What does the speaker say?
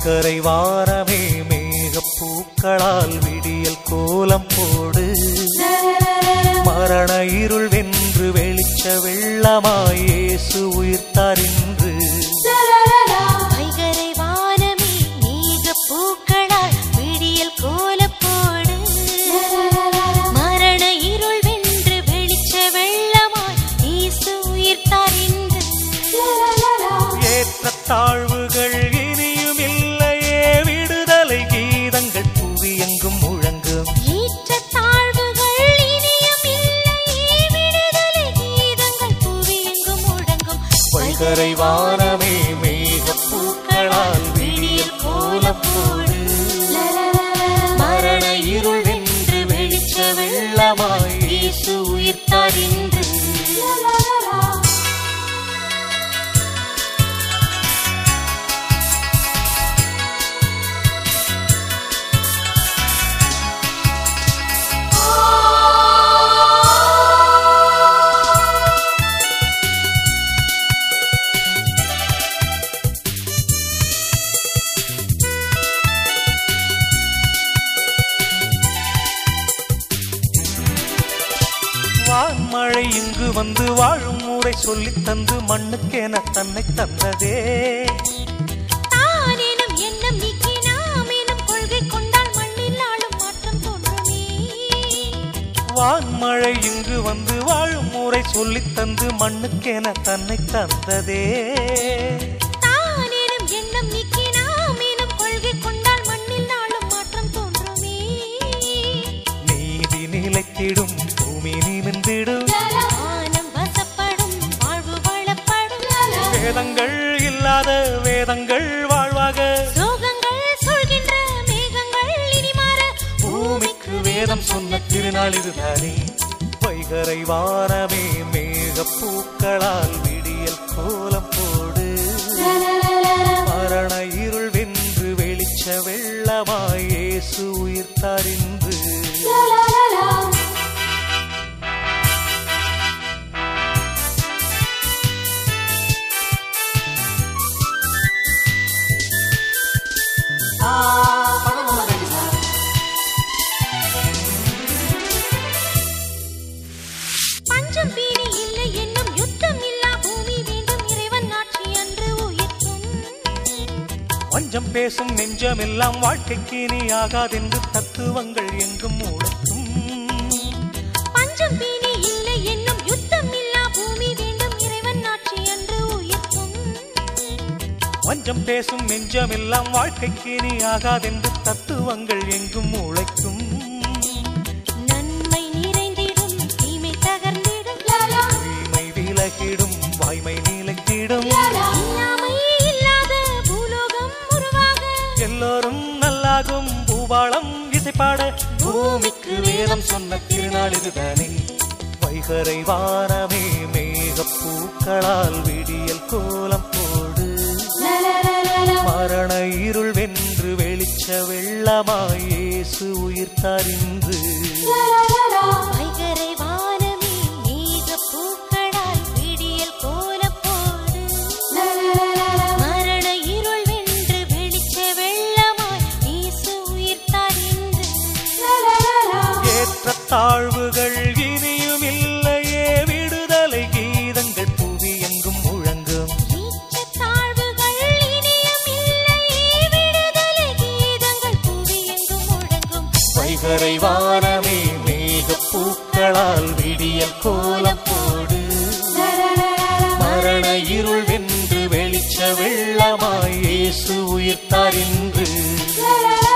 வைகரை வாரமே மேகப்பூக்களால் விடியல் கோலம் போடு மரண இருள் வென்று வெளிச்ச வெள்ளமாய் இயேசு உயிர்த்தார் இன்று வைகரை வானமே மேகப் பூக்களால் விடியல் கோலப்போடு. மரண இருள் வென்று வெளிச்ச வெள்ளமாய் இயேசு உயிர்த்தார் இன்று. ஏற்ற தாழ்வுகள் இனியும் இல்லையே விடுதலை கீதங்கள் புவி எங்கும் முழங்கும் ஏற்றத் தாழ்வுகள் இனியும் இல்லையே, விடுதலை கீதங்கள் புவியெங்கும் முழங்கும். வைகரை வாரமே மேகப்பூக்களால் விடியல் கோலம் போடு மரண இருள் வென்று வெளிச்ச வெள்ளமாய் இயேசு உயிர்த்தார் இன்று வான்மழை இங்கு வந்து வாழும் முறை சொல்லித் தந்து மண்ணுக்கென தன்னை தந்ததே தானெனும் எண்ணம் நீக்கி நாமெனும் கொள்கை கொண்டால் மண்ணில் ஆளும் மாற்றம் தோன்றுமே. வான்மழை இங்கு வந்து வாழும் முறை சொல்லித் தந்து மண்ணுக்கென தன்னை தந்ததே தானெனும் எண்ணம் நீக்கி நாமெனும் கொள்கை கொண்டால் மண்ணில் ஆளும் மாற்றம் தோன்றுமே. நீதி நிலைத்திடும் பூமி நிமிர்ந்திடும் வானம் வசப்படும், வாழ்வு வளப்படும். வேதங்கள் இல்லாத வேதங்கள் வாழ்வாக சோகங்கள் சொல்கின்ற மேகங்கள் இனி மாற பூமிக்கு வேதம் சொன்ன திருநாள் இதுதானே வைகரை வாரமே மேகப்பூக்களால் விடியல் கோலம் போடு மரண இருள் வென்று வெளிச்ச வெள்ளமாய் இயேசு உயிர்த்தார் இன்று பஞ்சம் பீடி இல்லை என்னும் யுத்தம் இல்லா பூமி வேண்டும் இறைவன் ஆட்சி அன்று உயிர்க்கும் வஞ்சம் பேசும் நெஞ்சமெல்லாம் வாழ்க்கைக்கு நீ ஆகாதென்று தத்துவங்கள் எங்கும் முழக்கும் பஞ்சம் பீனி இல்லை என்னும் யுத்தம் இல்லா பூமி வேண்டும் இறைவன் ஆட்சி அன்று உயிர்க்கும் வஞ்சம் பேசும் நெஞ்சமெல்லாம் வாழ்க்கைக்கு நீ ஆகாதென்று தத்துவங்கள் எங்கும் உழைக்கும் நன்மை நிறைந்திடும் தீமை தகர்ந்திடும் தீமை விலகிடும் வாய்மை நிலைத்திடும் இல்லாமை இல்லாத பூலோகம் உருவாக எல்லோரும் நல்லாகும் பூபாளம் இசைப்பாட பூமிக்கு வேதம் சொன்ன திருநாள் இதுதானே வைகரை வாரமே மேகப்பூக்களால் விடியல் கோலம் போடு மரண இருள் வென்று வெளிச்ச வெள்ளமாய் இயேசு உயிர்த்தார் இன்று வைகரை வானமே மேகப் பூக்களால் விடியல் கோலப்போடு. மரண இருள் வென்று வெளிச்ச வெள்ளமாய் இயேசு உயிர்த்தார் இன்று. ஏற்ற தாழ்வுகள் இனியும் இல்லையே விடுதலை கீதங்கள் புவி எங்கும் முழங்கும் ஏற்றத் தாழ்வுகள் இனியும் இல்லையே, விடுதலை கீதங்கள் புவியெங்கும் முழங்கும். வைகரை வானமே மேகப்பூக்களால் விடியல் கோலம் போடு மரண இருள் வென்று வெளிச்ச வெள்ளமாய் இயேசு உயிர்த்தார் இன்று